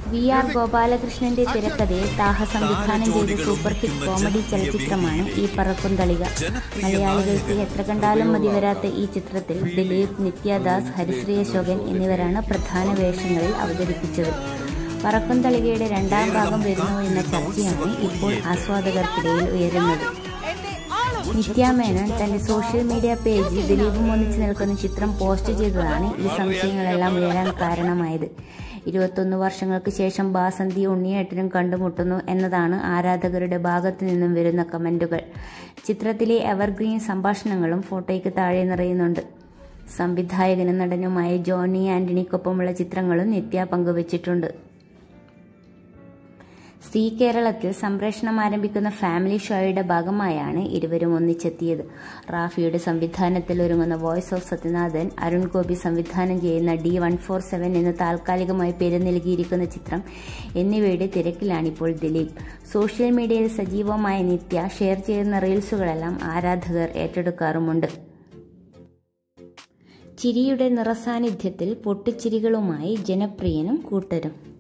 V R ഗോപാലകൃഷ്ണന്റെ തിരക്കഥയിൽ താഹ സംവിധാനം ചെയ്ത സൂപ്പർ ഹിറ്റ് കോമഡി ചലച്ചിത്രമാണ് ഈ പറക്കുംതളിക മലയാളികൾക്ക് എത്ര കണ്ടാലും മതിവരാത്ത ഈ ചിത്രത്തിൽ ദിലീപ് നിത്യദാസ് ഹരിശ്രീ അശോകൻ എന്നിവരാണ് പ്രധാന വേഷങ്ങളിൽ അവതരിപ്പിച്ചത് പറക്കുംതളികയുടെ രണ്ടാം ഭാഗം വരുന്നു എന്ന ചർച്ചയാണ് ഇപ്പോൾ ആസ്വാദകർക്കിടയിൽ ഉയരുന്നത് നിത്യ മേനോൻ തന്റെ സോഷ്യൽ മീഡിയ പേജിൽ ദിലീപും ഒന്നിച്ചു നിൽക്കുന്ന ചിത്രം പോസ്റ്റ് ചെയ്തതാണ് ഈ സംശയങ്ങളെല്ലാം ഉയരാൻ കാരണമായത് ഇരുപത്തൊന്ന് വർഷങ്ങൾക്ക് ശേഷം ബാസന്തി ഉണ്ണിയേട്ടനും കണ്ടുമുട്ടുന്നു എന്നതാണ് ആരാധകരുടെ ഭാഗത്തു നിന്നും വരുന്ന കമന്റുകൾ ചിത്രത്തിലെ എവർഗ്രീൻ സംഭാഷണങ്ങളും ഫോട്ടോയ്ക്ക് താഴെ നിറയുന്നുണ്ട് സംവിധായകനും നടനുമായ ജോണി ആന്റണിക്കൊപ്പമുള്ള ചിത്രങ്ങളും നിത്യ പങ്കുവച്ചിട്ടുണ്ട് സി കേരളത്തിൽ സംപ്രേഷണം ആരംഭിക്കുന്ന ഫാമിലി ഷോയുടെ ഭാഗമായാണ് ഇരുവരും ഒന്നിച്ചെത്തിയത് റാഫിയുടെ സംവിധാനത്തിൽ ഒരുങ്ങുന്ന വോയിസ് ഓഫ് സത്യനാഥൻ അരുൺ ഗോപി സംവിധാനം ചെയ്യുന്ന ഡി വൺ ഫോർ സെവൻ എന്ന് താൽക്കാലികമായി പേര് നൽകിയിരിക്കുന്ന ചിത്രം എന്നിവയുടെ തിരക്കിലാണിപ്പോൾ ദിലീപ് സോഷ്യൽ മീഡിയയിൽ സജീവമായ നിത്യ ഷെയർ ചെയ്യുന്ന റീൽസുകളെല്ലാം ആരാധകർ ഏറ്റെടുക്കാറുമുണ്ട് ചിരിയുടെ നിറസാന്നിധ്യത്തിൽ പൊട്ടിച്ചിരികളുമായി ജനപ്രിയനും കൂട്ടരും